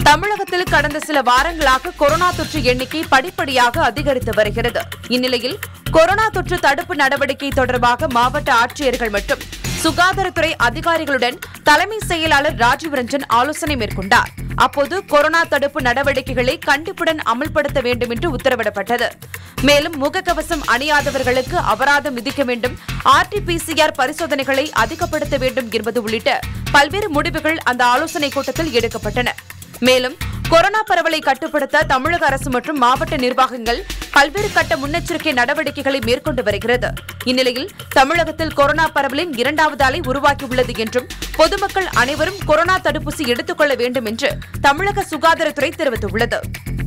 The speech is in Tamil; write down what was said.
தமிழகத்தில் கடந்த சில வாரங்களாக கொரோனா தொற்று எண்ணிக்கை படிப்படியாக அதிகரித்து வருகிறது இந்நிலையில் கொரோனா தொற்று தடுப்பு நடவடிக்கை தொடர்பாக மாவட்ட ஆட்சியர்கள் மற்றும் சுகாதாரத்துறை அதிகாரிகளுடன் தலைமை செயலாளர் ராஜீவ் ரஞ்சன் ஆலோசனை மேற்கொண்டார் அப்போது கொரோனா தடுப்பு நடவடிக்கைகளை கண்டிப்புடன் அமல்படுத்த வேண்டும் என்று உத்தரவிடப்பட்டது மேலும் முகக்கவசம் அணியாதவர்களுக்கு அபராதம் விதிக்க வேண்டும் ஆர்டிபிசிஆர் பரிசோதனைகளை அதிகப்படுத்த வேண்டும் என்பது உள்ளிட்ட பல்வேறு முடிவுகள் அந்த ஆலோசனைக் கூட்டத்தில் எடுக்கப்பட்டன மேலும் கொரோனா பரவலை கட்டுப்படுத்த தமிழக அரசு மற்றும் மாவட்ட நிர்வாகங்கள் பல்வேறு கட்ட முன்னெச்சரிக்கை நடவடிக்கைகளை மேற்கொண்டு வருகிறது இந்நிலையில் தமிழகத்தில் கொரோனா பரவலின் இரண்டாவது அலை உருவாகியுள்ளது என்றும் பொதுமக்கள் அனைவரும் கொரோனா தடுப்பூசி எடுத்துக் கொள்ள வேண்டும் என்று தமிழக சுகாதாரத்துறை தெரிவித்துள்ளது